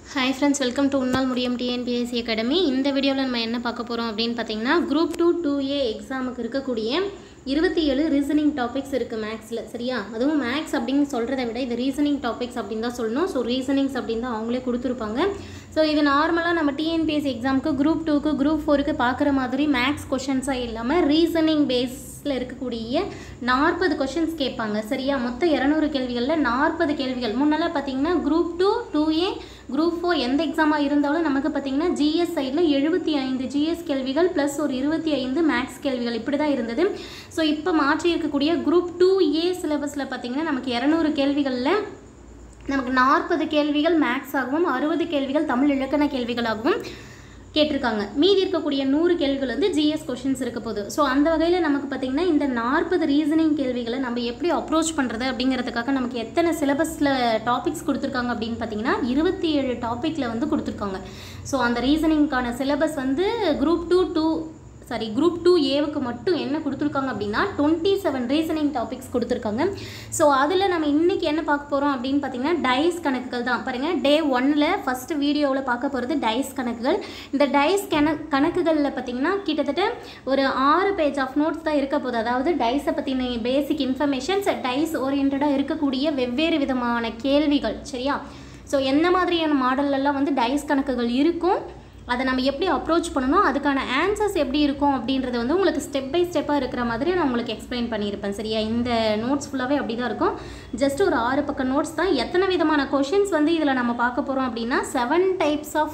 hi friends welcome to உன்னால் முடியும் TNPSC academy இந்த வீடியோவில் நம்ம என்ன பார்க்க போகிறோம் அப்படின்னு பார்த்தீங்கன்னா குரூப் டூ டூ ஏ எக்ஸாமுக்கு இருக்கக்கூடிய இருபத்தி ஏழு ரீசனிங் டாபிக்ஸ் இருக்குது மேக்ஸில் சரியா அதுவும் மேக்ஸ் அப்படின்னு சொல்கிறத விட இது ரீசனிங் டாபிக்ஸ் அப்படின்னு தான் சொல்லணும் ஸோ ரீசனிங்ஸ் அப்படின்னு தான் அவங்களே கொடுத்துருப்பாங்க ஸோ இது நார்மலாக நம்ம டிஎன்பிஎஸ்சி எக்ஸாமுக்கு குரூப் டூக்கு குரூப் ஃபோருக்கு பார்க்குற மாதிரி மேக்ஸ் கொஷின்ஸாக இல்லாமல் ரீசனிங் பேஸில் இருக்கக்கூடிய நாற்பது கொஷின்ஸ் கேட்பாங்க சரியா மொத்தம் இரநூறு கேள்விகளில் நாற்பது கேள்விகள் முன்னெல்லாம் பார்த்தீங்கன்னா group two two A group four எந்த எக்ஸாமாக இருந்தாலும் நமக்கு பார்த்தீங்கன்னா ஜிஎஸ் சைடில் எழுபத்தி ஐந்து ஜிஎஸ் கேள்விகள் ப்ளஸ் ஒரு இருபத்தி ஐந்து மேக்ஸ் கேள்விகள் இப்படி தான் இருந்தது ஸோ இப்போ மாற்றி இருக்கக்கூடிய குரூப் டூ ஏ சிலபஸில் பார்த்தீங்கன்னா நமக்கு இரநூறு கேள்விகளில் நமக்கு நாற்பது கேள்விகள் மேக்ஸ் ஆகவும் அறுபது கேள்விகள் தமிழ் இலக்கண கேள்விகளாகவும் கேட்டிருக்காங்க மீதி இருக்கக்கூடிய நூறு கேள்விகள் வந்து ஜிஎஸ் கொஷின்ஸ் இருக்க போகுது ஸோ அந்த வகையில் நமக்கு பார்த்திங்கன்னா இந்த நாற்பது ரீசனிங் கேள்விகளை நம்ம எப்படி அப்ரோச் பண்ணுறது அப்படிங்கிறதுக்காக நமக்கு எத்தனை சிலபஸில் டாபிக்ஸ் கொடுத்துருக்காங்க அப்படின்னு பார்த்தீங்கன்னா இருபத்தி ஏழு டாப்பிக்கில் வந்து கொடுத்துருக்காங்க ஸோ அந்த ரீசனிங்க்கான சிலபஸ் வந்து group two two sorry group two ஏவுக்கு மட்டும் என்ன கொடுத்துருக்காங்க அப்படின்னா டுவெண்ட்டி செவன் ரீசனிங் டாபிக்ஸ் கொடுத்துருக்காங்க ஸோ அதில் நம்ம இன்றைக்கி என்ன பார்க்க போகிறோம் அப்படின்னு பார்த்தீங்கன்னா டைஸ் கணக்குகள் தான் பாருங்கள் டே ஒன்னில் ஃபஸ்ட்டு வீடியோவில் பார்க்க போகிறது டைஸ் கணக்குகள் இந்த டைஸ் கண கணக்குகளில் பார்த்தீங்கன்னா கிட்டத்தட்ட ஒரு ஆறு பேஜ் ஆஃப் நோட்ஸ் தான் இருக்க போகுது அதாவது டைஸை பற்றின பேசிக் இன்ஃபர்மேஷன்ஸ் டைஸ் ஓரியன்டாக இருக்கக்கூடிய வெவ்வேறு விதமான கேள்விகள் சரியா ஸோ என்ன மாதிரியான மாடல்லலாம் வந்து டைஸ் கணக்குகள் இருக்கும் அதை நம்ம எப்படி அப்ரோச் பண்ணணும் அதுக்கான ஆன்சர்ஸ் எப்படி இருக்கும் அப்படின்றது வந்து உங்களுக்கு ஸ்டெப் பை ஸ்டெப்பாக இருக்கிற மாதிரி நான் உங்களுக்கு எக்ஸ்பிளைன் பண்ணியிருப்பேன் சரியா இந்த நோட்ஸ் ஃபுல்லாகவே அப்படி தான் இருக்கும் ஜஸ்ட் ஒரு ஆறு பக்கம் நோட்ஸ் தான் எத்தனை விதமான கொஷின்ஸ் வந்து இதில் நம்ம பார்க்க போகிறோம் அப்படின்னா செவன் டைப்ஸ் ஆஃப்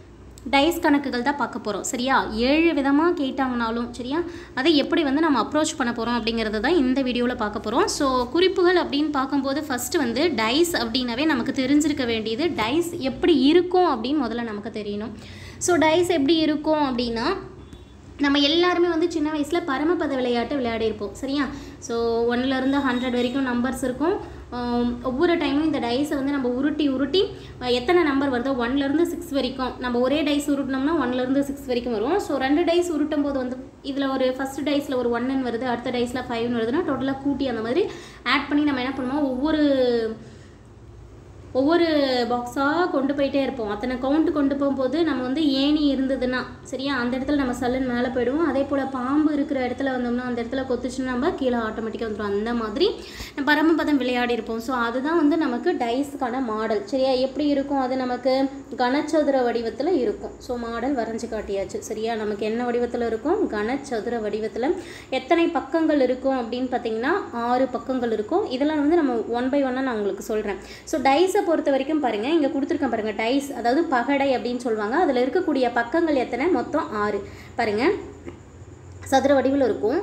டைஸ் கணக்குகள் தான் பார்க்க போகிறோம் சரியா ஏழு விதமாக கேட்டாங்கனாலும் சரியா அதை எப்படி வந்து நம்ம அப்ரோச் பண்ண போகிறோம் அப்படிங்கிறது தான் இந்த வீடியோவில் பார்க்க போகிறோம் ஸோ குறிப்புகள் அப்படின்னு பார்க்கும்போது ஃபஸ்ட்டு வந்து டைஸ் அப்படின்னாவே நமக்கு தெரிஞ்சிருக்க வேண்டியது டைஸ் எப்படி இருக்கும் அப்படின்னு முதல்ல நமக்கு தெரியணும் ஸோ டைஸ் எப்படி இருக்கும் அப்படின்னா நம்ம எல்லாருமே வந்து சின்ன வயசில் பரமபத விளையாட்டு விளையாடிருப்போம் சரியா ஸோ ஒன்லேருந்து ஹண்ட்ரட் வரைக்கும் நம்பர்ஸ் இருக்கும் ஒவ்வொரு டைமும் இந்த டைஸை வந்து நம்ம உருட்டி உருட்டி எத்தனை நம்பர் வருதோ ஒன்லேருந்து சிக்ஸ் வரைக்கும் நம்ம ஒரே டைஸ் உருட்டினோம்னா ஒன்லேருந்து சிக்ஸ் வரைக்கும் வரும் ஸோ ரெண்டு டைஸ் உருட்டும் போது வந்து இதில் ஒரு ஃபஸ்ட் டைஸில் ஒரு ஒன்னு வருது அடுத்த டைஸில் ஃபைவ்னு வருதுன்னா டோட்டலாக கூட்டி அந்த மாதிரி ஆட் பண்ணி நம்ம என்ன பண்ணுவோம் ஒவ்வொரு ஒவ்வொரு பாக்ஸாக கொண்டு போயிட்டே இருப்போம் அத்தனை கவுண்ட் கொண்டு போகும்போது நம்ம வந்து ஏணி இருந்ததுன்னா சரியா அந்த இடத்துல நம்ம சல்லுன்னு மேலே போயிடுவோம் அதே போல் பாம்பு இருக்கிற இடத்துல வந்தோம்னா அந்த இடத்துல கொத்துச்சுன்னா நம்ம கீழே ஆட்டோமேட்டிக்காக வந்துடும் அந்த மாதிரி பரமபதம் விளையாடி இருப்போம் ஸோ அதுதான் வந்து நமக்கு டைஸுக்கான மாடல் சரியா எப்படி இருக்கும் அது நமக்கு கனச்சதுர வடிவத்தில் இருக்கும் ஸோ மாடல் வரைஞ்சி காட்டியாச்சு சரியா நமக்கு என்ன வடிவத்தில் இருக்கும் கனச்சதுர வடிவத்தில் எத்தனை பக்கங்கள் இருக்கும் அப்படின்னு பார்த்தீங்கன்னா ஆறு பக்கங்கள் இருக்கும் இதெல்லாம் வந்து நம்ம ஒன் பை ஒன்னாக நான் உங்களுக்கு சொல்கிறேன் ஸோ டைஸ் டைஸை பொறுத்த வரைக்கும் பாருங்கள் இங்கே கொடுத்துருக்கேன் பாருங்கள் டைஸ் அதாவது பகடை அப்படின்னு சொல்லுவாங்க அதில் இருக்கக்கூடிய பக்கங்கள் எத்தனை மொத்தம் ஆறு பாருங்கள் சதுர வடிவில் இருக்கும்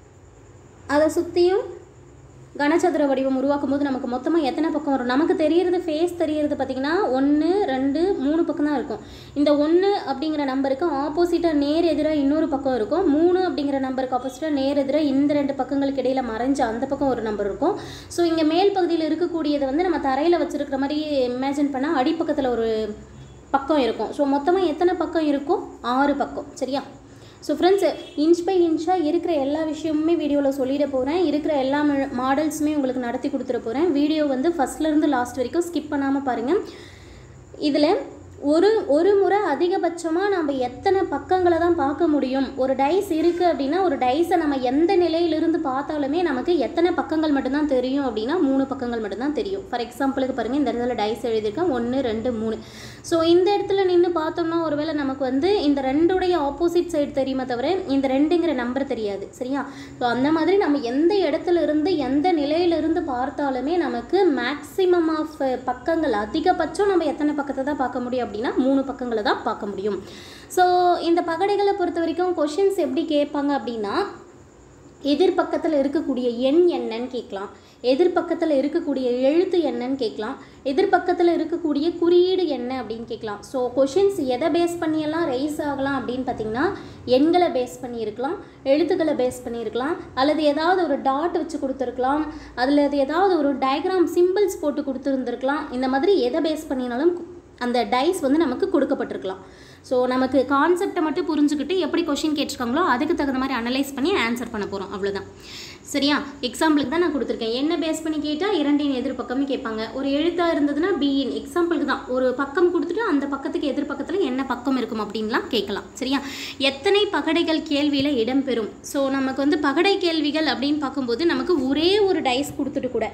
அதை சுற்றியும் கனசதுர வடிவம் உருவாக்கும் போது நமக்கு மொத்தமாக எத்தனை பக்கம் வரும் நமக்கு தெரியறது ஃபேஸ் தெரியறது பார்த்திங்கன்னா ஒன்று ரெண்டு மூணு பக்கம் தான் இருக்கும் இந்த ஒன்று அப்படிங்கிற நம்பருக்கு ஆப்போசிட்டாக நேர் எதிராக இன்னொரு பக்கம் இருக்கும் மூணு அப்படிங்கிற நம்பருக்கு ஆப்போசிட்டாக நேர் எதிராக இந்த ரெண்டு பக்கங்களுக்கு இடையில் மறைஞ்ச அந்த பக்கம் ஒரு நம்பர் இருக்கும் ஸோ இங்கே மேல் பகுதியில் இருக்கக்கூடியது வந்து நம்ம தரையில் வச்சுருக்கிற மாதிரி இமேஜின் பண்ணால் அடிப்பக்கத்தில் ஒரு பக்கம் இருக்கும் ஸோ மொத்தமாக எத்தனை பக்கம் இருக்கும் ஆறு பக்கம் சரியா ஸோ ஃப்ரெண்ட்ஸ் இன்ச் பை இன்ச்சாக இருக்கிற எல்லா விஷயமுமே வீடியோவில் சொல்லிட போகிறேன் இருக்கிற எல்லா மாடல்ஸுமே உங்களுக்கு நடத்தி கொடுத்துட போகிறேன் வீடியோ வந்து ஃபஸ்ட்லேருந்து லாஸ்ட் வரைக்கும் ஸ்கிப் பண்ணாமல் பாருங்கள் இதில் ஒரு ஒரு முறை அதிகபட்சமாக நம்ம எத்தனை பக்கங்களை தான் பார்க்க முடியும் ஒரு டைஸ் இருக்குது அப்படின்னா ஒரு டைஸை நம்ம எந்த நிலையிலிருந்து பார்த்தாலுமே நமக்கு எத்தனை பக்கங்கள் மட்டும்தான் தெரியும் அப்படின்னா மூணு பக்கங்கள் மட்டும்தான் தெரியும் ஃபார் எக்ஸாம்பிளுக்கு பாருங்கள் இந்த இடத்துல டைஸ் எழுதியிருக்கேன் ஒன்று ரெண்டு மூணு ஸோ இந்த இடத்துல நின்று பார்த்தோம்னா ஒருவேளை நமக்கு வந்து இந்த ரெண்டுடைய ஆப்போசிட் சைடு தெரியுமே தவிர இந்த ரெண்டுங்கிற நம்பர் தெரியாது சரியா ஸோ அந்த மாதிரி நம்ம எந்த இடத்துல இருந்து எந்த நிலையிலிருந்து பார்த்தாலுமே நமக்கு மேக்ஸிமம் ஆஃப் பக்கங்கள் அதிகபட்சம் நம்ம எத்தனை பக்கத்தை தான் பார்க்க முடியும் அப்படின்னா மூணு பக்கங்களை தான் பார்க்க முடியும் ஸோ இந்த பகடைகளை பொறுத்த வரைக்கும் கொஷின்ஸ் எப்படி கேட்பாங்க அப்படின்னா எதிர்பக்கத்தில் இருக்கக்கூடிய எண் என்னன்னு கேட்கலாம் எதிர்பக்கத்தில் இருக்கக்கூடிய எழுத்து என்னன்னு கேட்கலாம் எதிர்பக்கத்தில் இருக்கக்கூடிய குறியீடு என்ன அப்படின்னு கேட்கலாம் ஸோ கொஷின்ஸ் எதை பேஸ் பண்ணியெல்லாம் ரைஸ் ஆகலாம் அப்படின்னு பார்த்தீங்கன்னா எண்களை பேஸ் பண்ணியிருக்கலாம் எழுத்துக்களை பேஸ் பண்ணியிருக்கலாம் அல்லது ஏதாவது ஒரு டாட் வச்சு கொடுத்துருக்கலாம் அதில் அது ஏதாவது ஒரு டயக்ராம் சிம்பிள்ஸ் போட்டு கொடுத்துருந்துருக்கலாம் இந்த மாதிரி எதை பேஸ் பண்ணினாலும் அந்த டைஸ் வந்து நமக்கு கொடுக்கப்பட்டிருக்கலாம் ஸோ நமக்கு கான்செப்டை மட்டும் புரிஞ்சுக்கிட்டு எப்படி கொஷின் கேட்டிருக்காங்களோ அதுக்கு தகுந்த மாதிரி அனலைஸ் பண்ணி ஆன்சர் பண்ண போகிறோம் அவ்வளோதான் சரியா எக்ஸாம்பிளுக்கு தான் நான் கொடுத்துருக்கேன் என்ன பேஸ் பண்ணி கேட்டால் இரண்டின் எதிர்பக்கம்னு கேட்பாங்க ஒரு எழுத்தாக இருந்ததுன்னா பிஇன் எக்ஸாம்பிளுக்கு தான் ஒரு பக்கம் கொடுத்துட்டு அந்த பக்கத்துக்கு எதிர்பக்கத்தில் என்ன பக்கம் இருக்கும் அப்படின்லாம் கேட்கலாம் சரியா எத்தனை பகடைகள் கேள்வியில் இடம்பெறும் ஸோ நமக்கு வந்து பகடை கேள்விகள் அப்படின்னு பார்க்கும்போது நமக்கு ஒரே ஒரு டைஸ் கொடுத்துட்டு கூட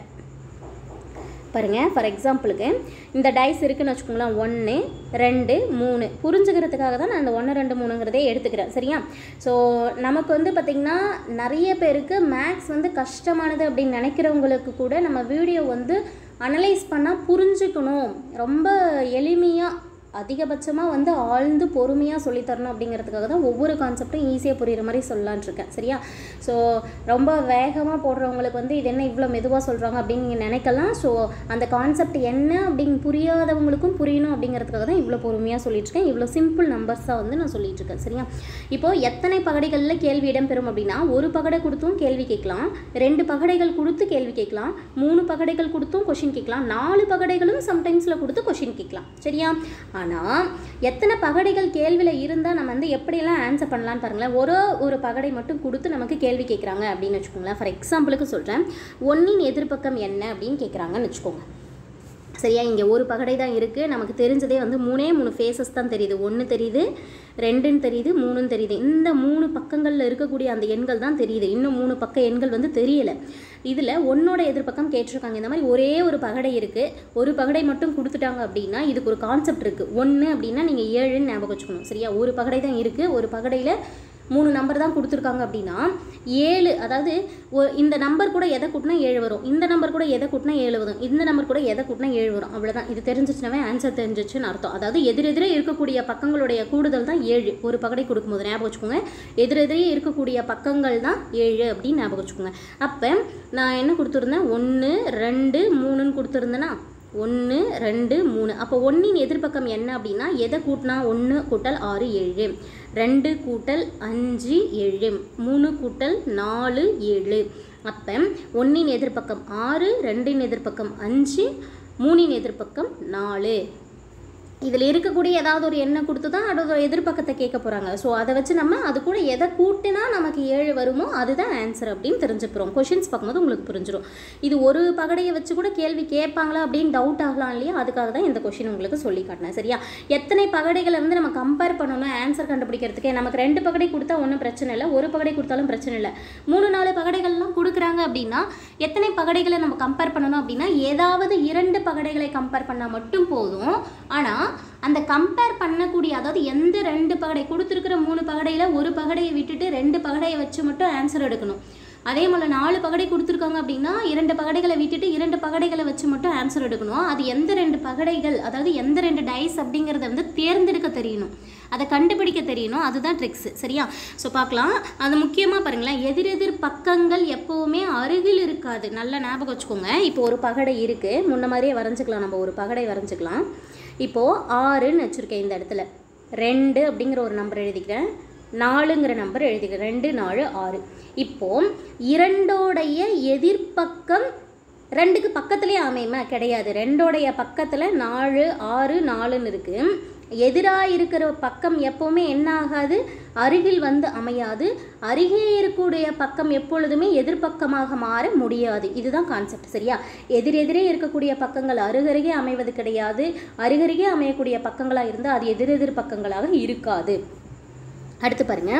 பாருங்கள் ஃபார் எக்ஸாம்பிளுக்கு இந்த டைஸ் இருக்குன்னு வச்சுக்கோங்களேன் ஒன்று ரெண்டு மூணு புரிஞ்சுக்கிறதுக்காக தான் நான் இந்த ஒன்று ரெண்டு மூணுங்கிறதே எடுத்துக்கிறேன் சரியா ஸோ நமக்கு வந்து பார்த்திங்கன்னா நிறைய பேருக்கு மேக்ஸ் வந்து கஷ்டமானது அப்படின்னு நினைக்கிறவங்களுக்கு கூட நம்ம வீடியோ வந்து அனலைஸ் பண்ணால் புரிஞ்சுக்கணும் ரொம்ப எளிமையாக அதிகபட்சமாக வந்து ஆழ்ந்து பொறுமையாக சொல்லித்தரணும் அப்படிங்கிறதுக்காக தான் ஒவ்வொரு கான்செப்டும் ஈஸியாக புரியுற மாதிரி சொல்லலான் இருக்கேன் சரியா ஸோ ரொம்ப வேகமாக போடுறவங்களுக்கு வந்து இது என்ன இவ்வளோ மெதுவாக சொல்கிறாங்க அப்படின்னு நீங்கள் நினைக்கலாம் ஸோ அந்த கான்செப்ட் என்ன அப்படின்னு புரியாதவங்களுக்கும் புரியணும் அப்படிங்கிறதுக்காக தான் இவ்வளோ பொறுமையாக சொல்லிட்டு இருக்கேன் இவ்வளோ சிம்பிள் நம்பர்ஸாக வந்து நான் சொல்லிட்டு இருக்கேன் சரியா இப்போது எத்தனை பகடைகளில் கேள்வி இடம்பெறும் அப்படின்னா ஒரு பகடை கொடுத்தும் கேள்வி கேட்கலாம் ரெண்டு பகடைகள் கொடுத்து கேள்வி கேட்கலாம் மூணு பகடைகள் கொடுத்தும் கொஷின் கேட்கலாம் நாலு பகடைகளும் சம்டைம்ஸில் கொடுத்து கொஷின் கேட்கலாம் சரியா ஆனால் எத்தனை பகடைகள் கேள்வியில் இருந்தால் நம்ம வந்து எப்படியெல்லாம் ஆன்சர் பண்ணலான்னு பாருங்களேன் ஒரு ஒரு பகடை மட்டும் கொடுத்து நமக்கு கேள்வி கேட்குறாங்க அப்படின்னு வச்சுக்கோங்களேன் ஃபார் எக்ஸாம்பிளுக்கு சொல்கிறேன் ஒன்றின் எதிர்பக்கம் என்ன அப்படின்னு கேட்குறாங்கன்னு வச்சுக்கோங்க சரியா இங்கே ஒரு பகடை தான் இருக்குது நமக்கு தெரிஞ்சதே வந்து மூணே மூணு ஃபேஸஸ் தான் தெரியுது ஒன்று தெரியுது ரெண்டுன்னு தெரியுது மூணுன்னு தெரியுது இந்த மூணு பக்கங்களில் இருக்கக்கூடிய அந்த எண்கள் தான் தெரியுது இன்னும் மூணு பக்க எண்கள் வந்து தெரியல இதில் ஒன்னோட எதிர்பக்கம் கேட்டிருக்காங்க இந்த மாதிரி ஒரே ஒரு பகடை இருக்குது ஒரு பகடை மட்டும் கொடுத்துட்டாங்க அப்படின்னா இதுக்கு ஒரு கான்செப்ட் இருக்குது ஒன்று அப்படின்னா நீங்கள் ஏழுன்னு ஞாபகம் வச்சுக்கணும் சரியா ஒரு பகடை தான் இருக்குது ஒரு பகடையில் மூணு நம்பர் தான் கொடுத்துருக்காங்க அப்படின்னா ஏழு அதாவது ஒ- இந்த நம்பர் கூட எதை கூட்டினா ஏழு வரும் இந்த நம்பர் கூட எதை கூட்டினா ஏழு வரும் இந்த நம்பர் கூட எதை கூட்டினா ஏழு வரும் அவ்வளோதான் இது தெரிஞ்சிச்சுனாவே ஆன்சர் தெரிஞ்சிச்சுன்னு அர்த்தம் அதாவது எதிரெதிரே இருக்கக்கூடிய பக்கங்களுடைய கூடுதல் தான் ஏழு ஒரு பகடை கொடுக்கும்போது ஞாபகம் வச்சுக்கோங்க எதிரெதிரே இருக்கக்கூடிய பக்கங்கள் தான் ஏழு அப்படின்னு ஞாபகம் வச்சுக்கோங்க அப்போ நான் என்ன கொடுத்துருந்தேன் ஒன்று ரெண்டு மூணுன்னு கொடுத்துருந்தேன்னா ஒன்று ரெண்டு மூணு அப்போ ஒன்றின் எதிர்பக்கம் என்ன அப்படின்னா எதை கூட்டினா ஒன்று கூட்டல் ஆறு ஏழு ரெண்டு கூட்டல் அஞ்சு ஏழு மூணு கூட்டல் நாலு ஏழு அப்போ ஒன்றின் எதிர்பக்கம் ஆறு ரெண்டின் எதிர்பக்கம் அஞ்சு மூணின் எதிர்பக்கம் நாலு இதில் இருக்கக்கூடிய ஏதாவது ஒரு எண்ணெய் கொடுத்து தான் அதோட எதிர்பக்கத்தை கேட்க போகிறாங்க ஸோ அதை வச்சு நம்ம அது கூட எதை கூட்டினா நமக்கு ஏழு வருமோ அதுதான் ஆன்சர் அப்படின்னு தெரிஞ்சுக்கிறோம் கொஷின்ஸ் பார்க்கும்போது உங்களுக்கு புரிஞ்சிடும் இது ஒரு பகடையை வச்சு கூட கேள்வி கேட்பாங்களா அப்படின்னு டவுட் ஆகலாம் இல்லையா அதுக்காக தான் இந்த கொஷின் உங்களுக்கு சொல்லி காட்டினேன் சரியா எத்தனை பகடைகளை வந்து நம்ம கம்பேர் பண்ணணும் ஆன்சர் கண்டுபிடிக்கிறதுக்கே நமக்கு ரெண்டு பகடை கொடுத்தா ஒன்றும் பிரச்சனை இல்லை ஒரு பகடை கொடுத்தாலும் பிரச்சனை இல்லை மூணு நாலு பகடைகள்லாம் கொடுக்குறாங்க அப்படின்னா எத்தனை பகடைகளை நம்ம கம்பேர் பண்ணணும் அப்படின்னா ஏதாவது இரண்டு பகடைகளை கம்பேர் பண்ணால் மட்டும் போதும் ஆனால் அந்த கம்பேர் பண்ணக்கூடிய அதாவது எந்த ரெண்டு பகடை கொடுத்துருக்கிற மூணு பகடையில் ஒரு பகடையை விட்டுட்டு ரெண்டு பகடையை வச்சு மட்டும் ஆன்சர் எடுக்கணும் அதே போல் நாலு பகடை கொடுத்துருக்காங்க அப்படின்னா இரண்டு பகடைகளை விட்டுட்டு இரண்டு பகடைகளை வச்சு மட்டும் ஆன்சர் எடுக்கணும் அது எந்த ரெண்டு பகடைகள் அதாவது எந்த ரெண்டு டைஸ் அப்படிங்கிறத வந்து தேர்ந்தெடுக்க தெரியணும் அதை கண்டுபிடிக்க தெரியணும் அதுதான் ட்ரிக்ஸ் சரியா ஸோ பார்க்கலாம் அது முக்கியமாக பாருங்களேன் எதிரெதிர் பக்கங்கள் எப்போவுமே அருகில் இருக்காது நல்ல ஞாபகம் வச்சுக்கோங்க இப்போ ஒரு பகடை இருக்குது முன்ன மாதிரியே வரைஞ்சிக்கலாம் நம்ம ஒரு பகடை வரைஞ்சிக்கலாம் இப்போது ஆறுன்னு வச்சுருக்கேன் இந்த இடத்துல ரெண்டு அப்படிங்கிற ஒரு நம்பர் எழுதிக்கிறேன் நாலுங்கிற நம்பர் எழுதிக்கிறேன் ரெண்டு நாலு ஆறு இப்போ இரண்டோடைய எதிர்ப்பக்கம் ரெண்டுக்கு பக்கத்துலேயே அமையுமா கிடையாது ரெண்டோடைய பக்கத்தில் நாலு ஆறு நாலுன்னு இருக்குது எதிராக இருக்கிற பக்கம் எப்போவுமே என்ன ஆகாது அருகில் வந்து அமையாது அருகே இருக்கக்கூடிய பக்கம் எப்பொழுதுமே எதிர்ப்பக்கமாக மாற முடியாது இதுதான் கான்செப்ட் சரியா எதிரெதிரே இருக்கக்கூடிய பக்கங்கள் அருகருகே அமைவது கிடையாது அருகருகே அமையக்கூடிய பக்கங்களாக இருந்தால் அது எதிரெதிர் பக்கங்களாக இருக்காது அடுத்து பாருங்க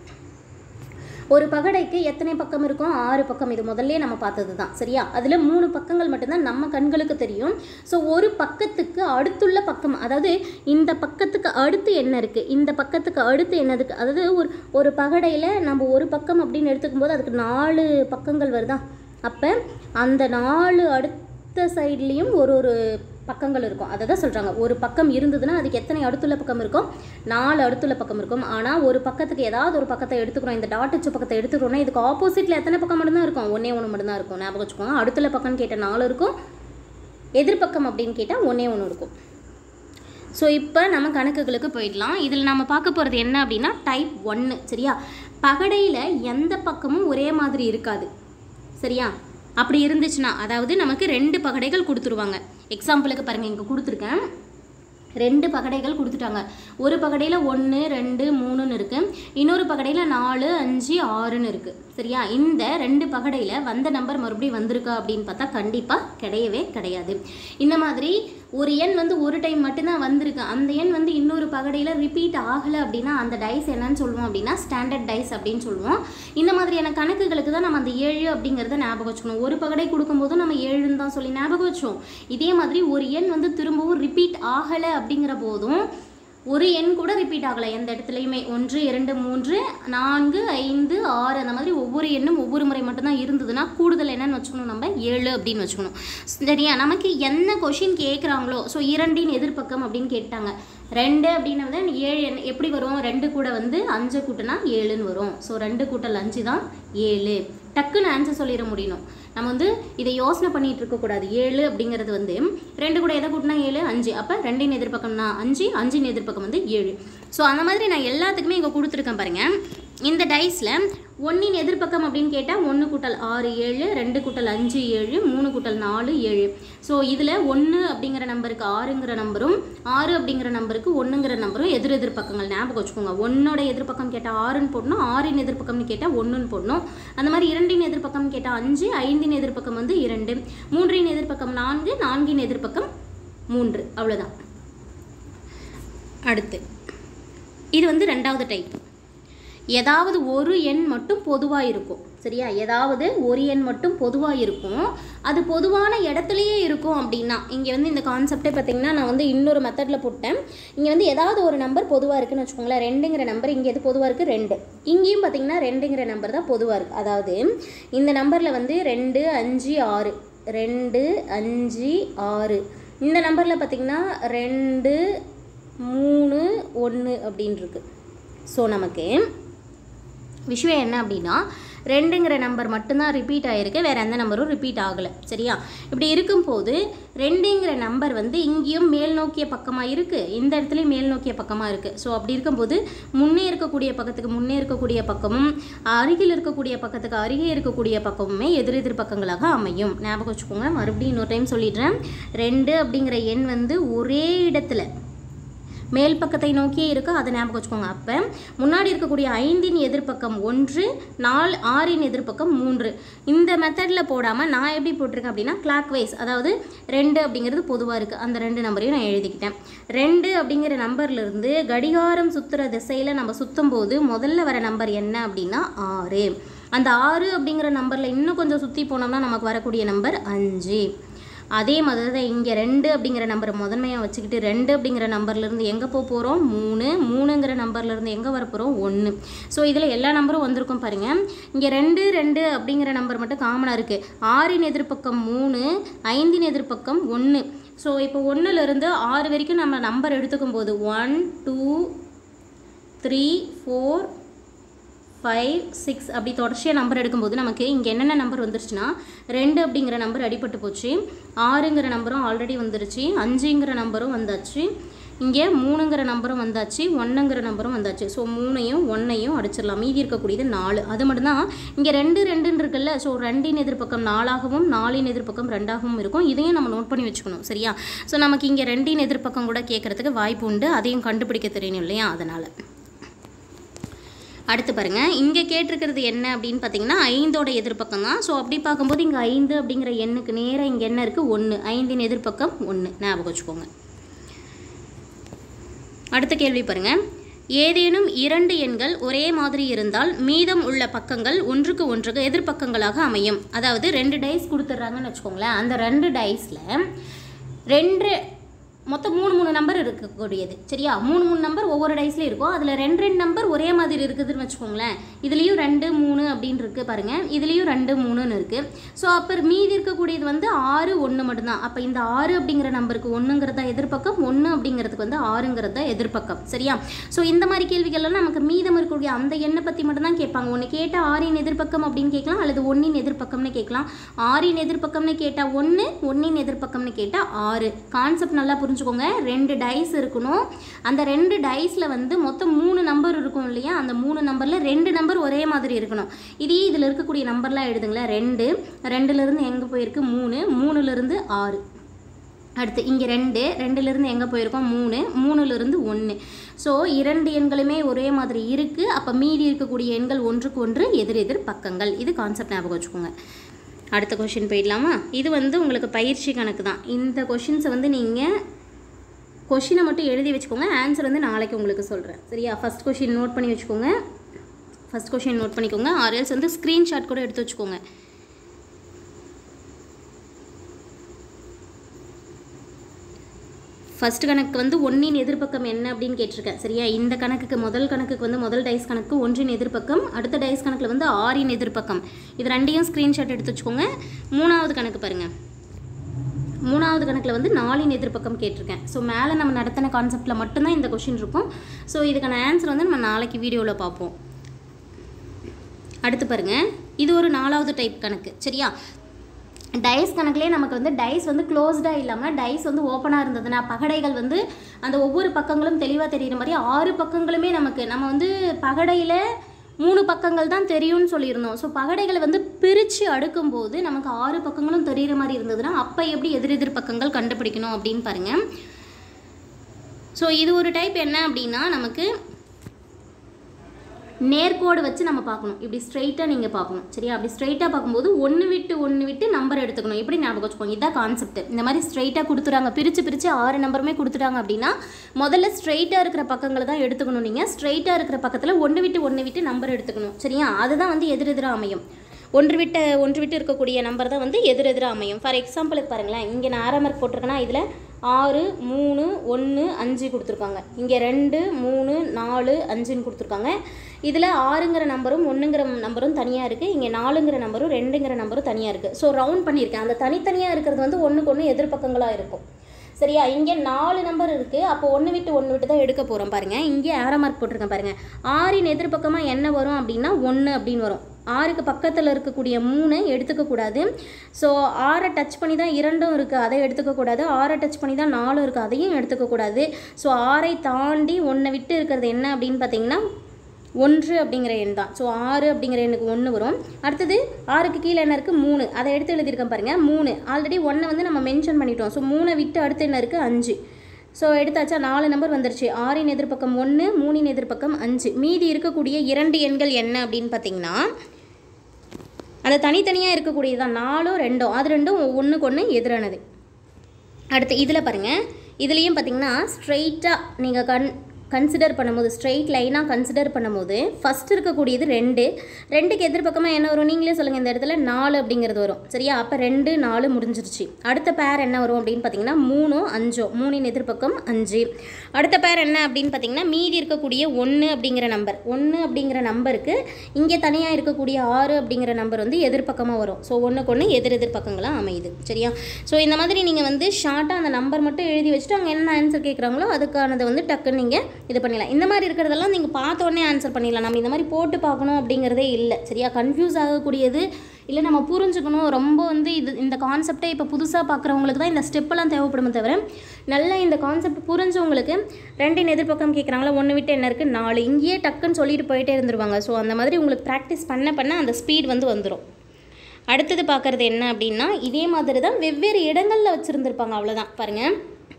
ஒரு பகடைக்கு எத்தனை பக்கம் இருக்கும் ஆறு பக்கம் இது முதல்ல நம்ம பார்த்தது தான் சரியா அதில் மூணு பக்கங்கள் மட்டும்தான் நம்ம கண்களுக்கு தெரியும் ஸோ ஒரு பக்கத்துக்கு அடுத்துள்ள பக்கம் அதாவது இந்த பக்கத்துக்கு அடுத்து என்ன இருக்குது இந்த பக்கத்துக்கு அடுத்து என்ன இருக்குது அதாவது ஒரு ஒரு பகடையில் நம்ம ஒரு பக்கம் அப்படின்னு எடுத்துக்கும் போது அதுக்கு நாலு பக்கங்கள் வருதா அப்போ அந்த நாலு அடுத்த சைட்லேயும் ஒரு ஒரு பக்கங்கள் இருக்கும் அதை தான் சொல்கிறாங்க ஒரு பக்கம் இருந்ததுன்னா அதுக்கு எத்தனை அடுத்துள்ள பக்கம் இருக்கும் நாலு அடுத்துள்ள பக்கம் இருக்கும் ஆனால் ஒரு பக்கத்துக்கு ஏதாவது ஒரு பக்கத்தை எடுத்துக்கிறோம் இந்த டாட் வச்ச பக்கத்தை எடுத்துக்கிறோம்னா இதுக்கு ஆப்போசிட்டில் எத்தனை பக்கம் மட்டும்தான் இருக்கும் ஒன்றே ஒன்று மட்டும்தான் இருக்கும் ஞாபகம் வச்சுக்கோங்க அடுத்துள்ள பக்கம்னு கேட்டால் நாலு இருக்கும் எதிர்பக்கம் அப்படின்னு கேட்டால் ஒன்றே ஒன்று இருக்கும் ஸோ இப்போ நம்ம கணக்குகளுக்கு போயிடலாம் இதில் நம்ம பார்க்க போகிறது என்ன அப்படின்னா டைப் ஒன்று சரியா பகடையில் எந்த பக்கமும் ஒரே மாதிரி இருக்காது சரியா அப்படி இருந்துச்சுன்னா அதாவது நமக்கு ரெண்டு பகடைகள் கொடுத்துருவாங்க எக்ஸாம்பிளுக்கு பாருங்கள் இங்கே கொடுத்துருக்கேன் ரெண்டு பகடைகள் கொடுத்துட்டாங்க ஒரு பகடையில் ஒன்று ரெண்டு மூணுன்னு இருக்குது இன்னொரு பகடையில் நாலு அஞ்சு ஆறுன்னு இருக்குது சரியா இந்த ரெண்டு பகடையில் வந்த நம்பர் மறுபடியும் வந்திருக்கா அப்படின்னு பார்த்தா கண்டிப்பாக கிடையவே கிடையாது இந்த மாதிரி ஒரு எண் வந்து ஒரு டைம் மட்டும்தான் வந்திருக்கு அந்த எண் வந்து இன்னொரு பகடையில் ரிப்பீட் ஆகலை அப்படின்னா அந்த டைஸ் என்னன்னு சொல்லுவோம் அப்படின்னா ஸ்டாண்டர்ட் டைஸ் அப்படின்னு சொல்லுவோம் இந்த மாதிரியான கணக்குகளுக்கு தான் நம்ம அந்த ஏழு அப்படிங்கிறத ஞாபகம் வச்சுக்கணும் ஒரு பகடை கொடுக்கும்போதும் நம்ம ஏழுன்னு தான் சொல்லி ஞாபகம் வச்சோம் இதே மாதிரி ஒரு எண் வந்து திரும்பவும் ரிப்பீட் ஆகலை அப்படிங்கிற போதும் ஒரு எண் கூட ரிப்பீட் ஆகலை எந்த இடத்துலையுமே ஒன்று இரண்டு மூன்று நான்கு ஐந்து ஆறு அந்த மாதிரி ஒவ்வொரு எண்ணும் ஒவ்வொரு முறை மட்டும்தான் இருந்ததுன்னா கூடுதல் என்னன்னு வச்சுக்கணும் நம்ம ஏழு அப்படின்னு வச்சுக்கணும் சரியா நமக்கு என்ன கொஷின் கேட்குறாங்களோ ஸோ இரண்டின் எதிர்ப்பக்கம் அப்படின்னு கேட்டாங்க ரெண்டு அப்படின்னு வந்து ஏழு எண் எப்படி வரும் ரெண்டு கூட வந்து அஞ்சு கூட்டினா ஏழுன்னு வரும் ஸோ ரெண்டு கூட்டல் அஞ்சு தான் ஏழு டக்குன்னு ஆன்சர் சொல்லிட முடியணும் நம்ம வந்து இதை யோசனை பண்ணிட்டு இருக்கக்கூடாது ஏழு அப்படிங்கிறது வந்து ரெண்டு கூட எதை கூட்டினா ஏழு அஞ்சு அப்போ ரெண்டின் எதிர்ப்பக்கம்னா அஞ்சு அஞ்சின் எதிர்ப்பக்கம் வந்து ஏழு ஸோ அந்த மாதிரி நான் எல்லாத்துக்குமே இங்கே கொடுத்துருக்கேன் பாருங்க இந்த டைஸில் ஒன்றின் எதிர்ப்பக்கம் அப்படின்னு கேட்டால் ஒன்று கூட்டல் ஆறு ஏழு ரெண்டு கூட்டல் அஞ்சு ஏழு மூணு கூட்டல் நாலு ஏழு ஸோ இதில் ஒன்று அப்படிங்கிற நம்பருக்கு ஆறுங்கிற நம்பரும் ஆறு அப்படிங்கிற நம்பருக்கு ஒன்றுங்கிற நம்பரும் எதிர் எதிர்ப்பக்கங்கள் ஞாபகம் வச்சுக்கோங்க ஒன்னோட எதிர்ப்பக்கம் கேட்டால் ஆறுன்னு போடணும் ஆறின் எதிர்ப்பக்கம்னு கேட்டால் ஒன்றுன்னு போடணும் அந்த மாதிரி இரண்டின் எதிர்ப்பக்கம் கேட்டால் அஞ்சு ஐந்தின் எதிர்ப்பக்கம் வந்து இரண்டு மூன்றின் எதிர்ப்பக்கம் நான்கு நான்கின் எதிர்ப்பக்கம் மூன்று அவ்வளோதான் அடுத்து இது வந்து ரெண்டாவது டைப் ஏதாவது ஒரு எண் மட்டும் பொதுவாக இருக்கும் சரியா ஏதாவது ஒரு எண் மட்டும் பொதுவாக இருக்கும் அது பொதுவான இடத்துலையே இருக்கும் அப்படின்னா இங்கே வந்து இந்த கான்செப்டே பார்த்தீங்கன்னா நான் வந்து இன்னொரு மெத்தடில் போட்டேன் இங்கே வந்து ஏதாவது ஒரு நம்பர் பொதுவாக இருக்குன்னு வச்சுக்கோங்களேன் ரெண்டுங்கிற நம்பர் இங்கே எது பொதுவாக இருக்குது ரெண்டு இங்கேயும் பார்த்தீங்கன்னா ரெண்டுங்கிற நம்பர் தான் பொதுவாக இருக்குது அதாவது இந்த நம்பரில் வந்து ரெண்டு அஞ்சு ஆறு ரெண்டு அஞ்சு ஆறு இந்த நம்பரில் பார்த்தீங்கன்னா ரெண்டு மூணு ஒன்று அப்படின்னு இருக்கு ஸோ நமக்கு விஷயம் என்ன அப்படின்னா ரெண்டுங்கிற நம்பர் மட்டும்தான் ரிப்பீட் ஆகிருக்கு வேறு எந்த நம்பரும் ரிப்பீட் ஆகலை சரியா இப்படி இருக்கும்போது ரெண்டுங்கிற நம்பர் வந்து இங்கேயும் மேல் நோக்கிய பக்கமாக இருக்குது இந்த இடத்துலையும் மேல் நோக்கிய பக்கமாக இருக்குது ஸோ அப்படி இருக்கும்போது முன்னே இருக்கக்கூடிய பக்கத்துக்கு முன்னே இருக்கக்கூடிய பக்கமும் அருகில் இருக்கக்கூடிய பக்கத்துக்கு அருகே இருக்கக்கூடிய பக்கமுமே எதிரெதிர் பக்கங்களாக அமையும் ஞாபகம் வச்சுக்கோங்க மறுபடியும் இன்னொரு டைம் சொல்லிடுறேன் ரெண்டு அப்படிங்கிற எண் வந்து ஒரே இடத்துல மேல் பக்கத்தை நோக்கியே இருக்கு அதை ஞாபகம் வச்சுக்கோங்க அப்போ முன்னாடி இருக்கக்கூடிய ஐந்தின் எதிர்ப்பக்கம் ஒன்று நாலு ஆறின் எதிர்ப்பக்கம் மூன்று இந்த மெத்தடில் போடாமல் நான் எப்படி போட்டிருக்கேன் அப்படின்னா கிளாக் வைஸ் அதாவது ரெண்டு அப்படிங்கிறது பொதுவாக இருக்குது அந்த ரெண்டு நம்பரையும் நான் எழுதிக்கிட்டேன் ரெண்டு அப்படிங்கிற நம்பர்லேருந்து கடிகாரம் சுற்றுற திசையில் நம்ம சுற்றும் போது முதல்ல வர நம்பர் என்ன அப்படின்னா ஆறு அந்த ஆறு அப்படிங்கிற நம்பரில் இன்னும் கொஞ்சம் சுற்றி போனோம்னா நமக்கு வரக்கூடிய நம்பர் அஞ்சு அதே மாதிரி தான் இங்கே ரெண்டு அப்படிங்கிற நம்பரை முதன்மையாக வச்சுக்கிட்டு ரெண்டு அப்படிங்கிற நம்பர்லேருந்து எங்கே போக போகிறோம் மூணு மூணுங்கிற நம்பர்லேருந்து எங்கே வர போகிறோம் ஒன்று ஸோ இதில் எல்லா நம்பரும் வந்திருக்கும் பாருங்கள் இங்கே ரெண்டு ரெண்டு அப்படிங்கிற நம்பர் மட்டும் காமனாக இருக்குது ஆறின் எதிர்ப்பக்கம் மூணு ஐந்தின் எதிர்ப்பக்கம் ஒன்று ஸோ இப்போ ஒன்றுலேருந்து ஆறு வரைக்கும் நம்ம நம்பர் எடுத்துக்கும் போது one two three four five six அப்படி தொடர்ச்சியாக நம்பர் எடுக்கும்போது நமக்கு இங்கே என்னென்ன நம்பர் வந்துருச்சுன்னா ரெண்டு அப்படிங்கிற நம்பர் அடிபட்டு போச்சு ஆறுங்கிற நம்பரும் ஆல்ரெடி வந்துருச்சு அஞ்சுங்கிற நம்பரும் வந்தாச்சு இங்கே மூணுங்கிற நம்பரும் வந்தாச்சு ஒன்றுங்கிற நம்பரும் வந்தாச்சு ஸோ மூணையும் ஒன்றையும் அடிச்சிடலாம் மீதி இருக்கக்கூடியது நாலு அது மட்டும்தான் இங்கே ரெண்டு ரெண்டுன்னு இருக்குல்ல ஸோ ரெண்டின் எதிர்ப்பக்கம் நாலாகவும் நாலின் எதிர்ப்பக்கம் ரெண்டாகவும் இருக்கும் இதையும் நம்ம நோட் பண்ணி வச்சுக்கணும் சரியா ஸோ நமக்கு இங்கே ரெண்டின் எதிர்ப்பக்கம் கூட கேட்குறதுக்கு வாய்ப்பு உண்டு அதையும் கண்டுபிடிக்க தெரியணும் இல்லையா அதனால் அடுத்து பாருங்க இங்கே கேட்டிருக்கிறது என்ன அப்படின்னு பார்த்தீங்கன்னா ஐந்தோட எதிர்ப்பக்கம் தான் ஸோ அப்படி பார்க்கும்போது இங்கே ஐந்து அப்படிங்கிற எண்ணுக்கு நேராக இங்கே என்ன இருக்குது ஒன்று ஐந்தின் எதிர்ப்பக்கம் ஒன்று ஞாபகம் வச்சுக்கோங்க அடுத்த கேள்வி பாருங்க ஏதேனும் இரண்டு எண்கள் ஒரே மாதிரி இருந்தால் மீதம் உள்ள பக்கங்கள் ஒன்றுக்கு ஒன்றுக்கு எதிர்ப்பக்கங்களாக அமையும் அதாவது ரெண்டு டைஸ் கொடுத்துட்றாங்கன்னு வச்சுக்கோங்களேன் அந்த ரெண்டு டைஸில் ரெண்டு மொத்தம் மூணு மூணு நம்பர் இருக்கக்கூடியது சரியா மூணு மூணு நம்பர் ஒவ்வொரு டைஸ்லேயும் இருக்கும் அதில் ரெண்டு ரெண்டு நம்பர் ஒரே மாதிரி இருக்குதுன்னு வச்சுக்கோங்களேன் இதுலேயும் ரெண்டு மூணு அப்படின்னு இருக்குது பாருங்கள் இதுலேயும் ரெண்டு மூணுன்னு இருக்குது ஸோ அப்போ மீதி இருக்கக்கூடியது வந்து ஆறு ஒன்று மட்டும்தான் அப்போ இந்த ஆறு அப்படிங்கிற நம்பருக்கு ஒன்றுங்கிறதா எதிர்ப்பக்கம் ஒன்று அப்படிங்கிறதுக்கு வந்து ஆறுங்கிறது தான் எதிர்ப்பக்கம் சரியா ஸோ இந்த மாதிரி கேள்விகள்லாம் நமக்கு மீதம் இருக்கக்கூடிய அந்த எண்ணை பற்றி மட்டும்தான் கேட்பாங்க ஒன்று கேட்டால் ஆறின் எதிர்ப்பக்கம் அப்படின்னு கேட்கலாம் அல்லது ஒன்றின் எதிர்ப்பக்கம்னு கேட்கலாம் ஆறின் எதிர்ப்பக்கம்னு கேட்டால் ஒன்று ஒன்றின் எதிர்ப்பக்கம்னு கேட்டால் ஆறு கான்செப்ட் நல்லா புரிஞ்சுக்கோங்க ரெண்டு டைஸ் இருக்கணும் அந்த ரெண்டு டைஸில் வந்து மொத்தம் மூணு நம்பர் இருக்கும் இல்லையா அந்த மூணு நம்பரில் ரெண்டு நம்பர் ஒரே மாதிரி இருக்கணும் இதே இதில் இருக்கக்கூடிய நம்பர்லாம் எழுதுங்களேன் ரெண்டு ரெண்டுலேருந்து எங்கே போயிருக்கு மூணு மூணுலேருந்து ஆறு அடுத்து இங்கே ரெண்டு ரெண்டுலேருந்து எங்கே போயிருக்கோம் மூணு மூணுலேருந்து ஒன்று ஸோ இரண்டு எண்களுமே ஒரே மாதிரி இருக்குது அப்போ மீதி இருக்கக்கூடிய எண்கள் ஒன்றுக்கு ஒன்று எதிர் எதிர் பக்கங்கள் இது கான்செப்ட் ஞாபகம் வச்சுக்கோங்க அடுத்த கொஷின் போயிடலாமா இது வந்து உங்களுக்கு பயிற்சி கணக்கு தான் இந்த கொஷின்ஸை வந்து நீங்கள் கொஷினை மட்டும் எழுதி வச்சுக்கோங்க ஆன்சர் வந்து நாளைக்கு உங்களுக்கு சொல்கிறேன் சரியா ஃபஸ்ட் கொஷின் நோட் பண்ணி வச்சுக்கோங்க ஃபஸ்ட் கொஷின் நோட் பண்ணிக்கோங்க ஆர்எல்ஸ் வந்து ஸ்க்ரீன்ஷாட் கூட எடுத்து வச்சுக்கோங்க ஃபர்ஸ்ட் கணக்கு வந்து ஒன்றின் எதிர்ப்பக்கம் என்ன அப்படின்னு கேட்டிருக்கேன் சரியா இந்த கணக்குக்கு முதல் கணக்குக்கு வந்து முதல் டைஸ் கணக்கு ஒன்றின் எதிர்ப்பக்கம் அடுத்த டைஸ் கணக்கில் வந்து ஆறின் எதிர்ப்பக்கம் இது ரெண்டையும் ஸ்க்ரீன்ஷாட் எடுத்து வச்சுக்கோங்க மூணாவது கணக்கு பாருங்கள் மூணாவது கணக்கில் வந்து நாலின் எதிர்ப்பக்கம் கேட்டிருக்கேன் ஸோ மேலே நம்ம நடத்தின கான்செப்டில் மட்டும்தான் இந்த கொஷின் இருக்கும் ஸோ இதுக்கான ஆன்சர் வந்து நம்ம நாளைக்கு வீடியோவில் பார்ப்போம் அடுத்து பாருங்கள் இது ஒரு நாலாவது டைப் கணக்கு சரியா டைஸ் கணக்குலேயே நமக்கு வந்து டைஸ் வந்து க்ளோஸ்டாக இல்லாமல் டைஸ் வந்து ஓப்பனாக இருந்ததுன்னா பகடைகள் வந்து அந்த ஒவ்வொரு பக்கங்களும் தெளிவாக தெரிகிற மாதிரி ஆறு பக்கங்களுமே நமக்கு நம்ம வந்து பகடையில் மூணு பக்கங்கள் தான் தெரியும்னு சொல்லியிருந்தோம் ஸோ பகடைகளை வந்து பிரித்து அடுக்கும்போது நமக்கு ஆறு பக்கங்களும் தெரிகிற மாதிரி இருந்ததுன்னா அப்போ எப்படி எதிரெதிர் பக்கங்கள் கண்டுபிடிக்கணும் அப்படின்னு பாருங்கள் ஸோ இது ஒரு டைப் என்ன அப்படின்னா நமக்கு நேர்கோடு வச்சு நம்ம பார்க்கணும் இப்படி ஸ்ட்ரைட்டாக நீங்கள் பார்க்கணும் சரியா அப்படி ஸ்ட்ரைட்டாக பார்க்கும்போது ஒன்று விட்டு ஒன்று விட்டு நம்பர் எடுத்துக்கணும் எப்படி ஞாபகம் வச்சுக்கோங்க இதான் கான்செப்ட் இந்த மாதிரி ஸ்ட்ரைட்டாக கொடுத்துறாங்க பிரித்து பிரித்து ஆறு நம்பருமே கொடுத்துட்டாங்க அப்படின்னா முதல்ல ஸ்ட்ரைட்டாக இருக்கிற பக்கங்களை தான் எடுத்துக்கணும் நீங்கள் ஸ்ட்ரைட்டாக இருக்கிற பக்கத்தில் ஒன்று விட்டு ஒன்று விட்டு நம்பர் எடுத்துக்கணும் சரியா அதுதான் வந்து எதிரெதிராக அமையும் ஒன்று விட்ட ஒன்று விட்டு இருக்கக்கூடிய நம்பர் தான் வந்து எதிரெதிராக அமையும் ஃபார் எக்ஸாம்பிளுக்கு பாருங்களேன் இங்கே நான் ஆறாம் மார்க் போட்டிருக்கேன்னா இதில் ஆறு மூணு ஒன்று அஞ்சு கொடுத்துருக்காங்க இங்கே ரெண்டு மூணு நாலு அஞ்சுன்னு கொடுத்துருக்காங்க இதில் ஆறுங்கிற நம்பரும் ஒன்றுங்கிற நம்பரும் தனியாக இருக்குது இங்கே நாலுங்கிற நம்பரும் ரெண்டுங்கிற நம்பரும் தனியாக இருக்குது ஸோ ரவுண்ட் பண்ணியிருக்கேன் அந்த தனித்தனியாக இருக்கிறது வந்து ஒன்றுக்கு ஒன்று எதிர்பக்கங்களாக இருக்கும் சரியா இங்கே நாலு நம்பர் இருக்குது அப்போ ஒன்று விட்டு ஒன்று விட்டு தான் எடுக்க போகிறோம் பாருங்கள் இங்கே ஆரோ மார்க் போட்டிருக்கேன் பாருங்கள் ஆறின் எதிர்பக்கமாக என்ன வரும் அப்படின்னா ஒன்று அப்படின்னு வரும் ஆறுக்கு பக்கத்தில் இருக்கக்கூடிய மூணு எடுத்துக்கக்கூடாது ஸோ ஆறை டச் பண்ணி தான் இரண்டும் இருக்குது அதை எடுத்துக்கக்கூடாது ஆறை டச் பண்ணி தான் நாலும் இருக்குது அதையும் எடுத்துக்கக்கூடாது ஸோ ஆறை தாண்டி ஒன்றை விட்டு இருக்கிறது என்ன அப்படின்னு பார்த்தீங்கன்னா ஒன்று அப்படிங்கிற எண் தான் ஸோ ஆறு அப்படிங்கிற எண்ணுக்கு ஒன்று வரும் அடுத்தது ஆறுக்கு கீழே என்ன இருக்குது மூணு அதை எடுத்து எழுதியிருக்கேன் பாருங்கள் மூணு ஆல்ரெடி ஒன்றை வந்து நம்ம மென்ஷன் பண்ணிட்டோம் ஸோ மூணை விட்டு அடுத்து என்ன இருக்குது அஞ்சு ஸோ எடுத்தாச்சா நாலு நம்பர் வந்துருச்சு ஆறின் எதிர்ப்பக்கம் ஒன்று மூணின் எதிர்ப்பக்கம் அஞ்சு மீதி இருக்கக்கூடிய இரண்டு எண்கள் என்ன அப்படின்னு பார்த்தீங்கன்னா அந்த தனித்தனியாக இருக்கக்கூடியதான் நாலோ ரெண்டோ அது ரெண்டும் ஒன்றுக்கு ஒன்று எதிரானது அடுத்து இதில் பாருங்கள் இதுலேயும் பார்த்தீங்கன்னா ஸ்ட்ரைட்டாக நீங்கள் கண் கன்சிடர் பண்ணும்போது ஸ்ட்ரெயிட் லைனாக கன்சிடர் பண்ணும்போது ஃபஸ்ட் இருக்கக்கூடியது ரெண்டு ரெண்டுக்கு எதிர்பக்கமாக என்ன வரும் நீங்களே சொல்லுங்கள் இந்த இடத்துல நாலு அப்படிங்கிறது வரும் சரியா அப்போ ரெண்டு நாலு முடிஞ்சிருச்சு அடுத்த பேர் என்ன வரும் அப்படின்னு பார்த்தீங்கன்னா மூணோ அஞ்சோ மூணின் எதிர்பக்கம் அஞ்சு அடுத்த பேர் என்ன அப்படின்னு பார்த்தீங்கன்னா மீதி இருக்கக்கூடிய ஒன்று அப்படிங்கிற நம்பர் ஒன்று அப்படிங்கிற நம்பருக்கு இங்கே தனியாக இருக்கக்கூடிய ஆறு அப்படிங்கிற நம்பர் வந்து எதிர்பக்கமாக வரும் ஸோ ஒன்றுக்கு ஒன்று எதிர் எதிர் பக்கங்களாக அமையுது சரியா ஸோ இந்த மாதிரி நீங்கள் வந்து ஷார்ட்டாக அந்த நம்பர் மட்டும் எழுதி வச்சுட்டு அங்கே என்ன ஆன்சர் கேட்குறாங்களோ அதுக்கானதை வந்து டக்குன்னு நீங்கள் இது பண்ணிடலாம் இந்த மாதிரி இருக்கிறதெல்லாம் நீங்கள் பார்த்த உடனே ஆன்சர் பண்ணிடலாம் நம்ம இந்த மாதிரி போட்டு பார்க்கணும் அப்படிங்கிறதே இல்லை சரியா கன்ஃபியூஸ் ஆகக்கூடியது இல்லை நம்ம புரிஞ்சுக்கணும் ரொம்ப வந்து இது இந்த கான்செப்டை இப்போ புதுசாக பார்க்குறவங்களுக்கு தான் இந்த ஸ்டெப்பெல்லாம் தேவைப்படுமே தவிர நல்லா இந்த கான்செப்ட் புரிஞ்சவங்களுக்கு ரெண்டின் எதிர்பக்கம் கேட்குறாங்களா ஒன்று விட்டு என்ன இருக்குது நாலு இங்கேயே டக்குன்னு சொல்லிட்டு போயிட்டே இருந்துருவாங்க ஸோ அந்த மாதிரி உங்களுக்கு ப்ராக்டிஸ் பண்ண பண்ண அந்த ஸ்பீட் வந்து வந்துடும் அடுத்தது பார்க்குறது என்ன அப்படின்னா இதே மாதிரி தான் வெவ்வேறு இடங்களில் வச்சுருந்துருப்பாங்க அவ்வளோதான் பாருங்கள்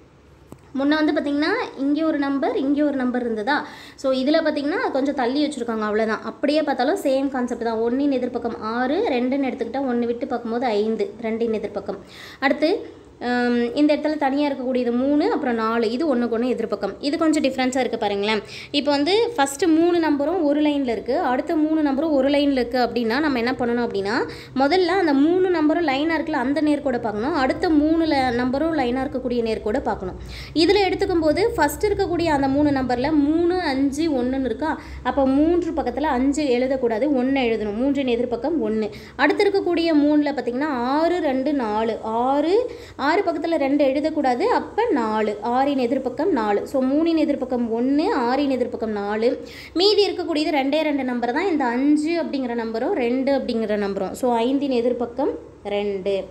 முன்ன வந்து பார்த்திங்கன்னா இங்கே ஒரு நம்பர் இங்கே ஒரு நம்பர் இருந்ததா ஸோ இதில் பார்த்திங்கன்னா கொஞ்சம் தள்ளி வச்சுருக்காங்க அவ்வளோதான் அப்படியே பார்த்தாலும் சேம் கான்செப்ட் தான் ஒன்றின் எதிர்ப்பக்கம் ஆறு ரெண்டுன்னு எடுத்துக்கிட்டால் ஒன்று விட்டு பார்க்கும்போது ஐந்து ரெண்டின் எதிர்ப்பக்கம் அடுத்து ஹம், இந்த இடத்துல தனியாக இருக்கக்கூடியது மூணு அப்புறம் நாலு இது ஒன்றுக்கு ஒன்று எதிர்ப்பக்கம் இது கொஞ்சம் டிஃப்ரென்ஸாக இருக்குது பாருங்களேன் இப்போ வந்து ஃபஸ்ட்டு மூணு நம்பரும் ஒரு லைனில் இருக்குது அடுத்த மூணு நம்பரும் ஒரு லைனில் இருக்குது அப்படின்னா நம்ம என்ன பண்ணணும் அப்படின்னா முதல்ல அந்த மூணு நம்பரும் லைனாக இருக்குல்ல அந்த நேர்கோடை பார்க்கணும் அடுத்த மூணு ல நம்பரும் லைனாக இருக்கக்கூடிய நேர்கோடை பார்க்கணும் இதில் எடுத்துக்கும் போது ஃபஸ்ட் இருக்கக்கூடிய அந்த மூணு நம்பரில் மூணு அஞ்சு ஒன்றுன்னு இருக்கா அப்போ மூன்று பக்கத்தில் அஞ்சு எழுதக்கூடாது ஒன்று எழுதணும் மூன்றின் எதிர்ப்பக்கம் ஒன்று அடுத்து இருக்கக்கூடிய மூணில் பார்த்தீங்கன்னா ஆறு ரெண்டு நாலு ஆறு ஆறு பக்கத்தில் ரெண்டு எழுதக்கூடாது அப்போ நாலு ஆறின் எதிர்ப்பக்கம் நாலு ஸோ மூணின் எதிர்ப்பக்கம் ஒன்று ஆறின் எதிர்ப்பக்கம் நாலு மீதி இருக்கக்கூடியது ரெண்டே ரெண்டு நம்பர் தான் இந்த அஞ்சு அப்படிங்கிற நம்பரும் ரெண்டு அப்படிங்கிற நம்பரும் ஸோ ஐந்தின் எதிர்ப்பக்கம் ரெண்டு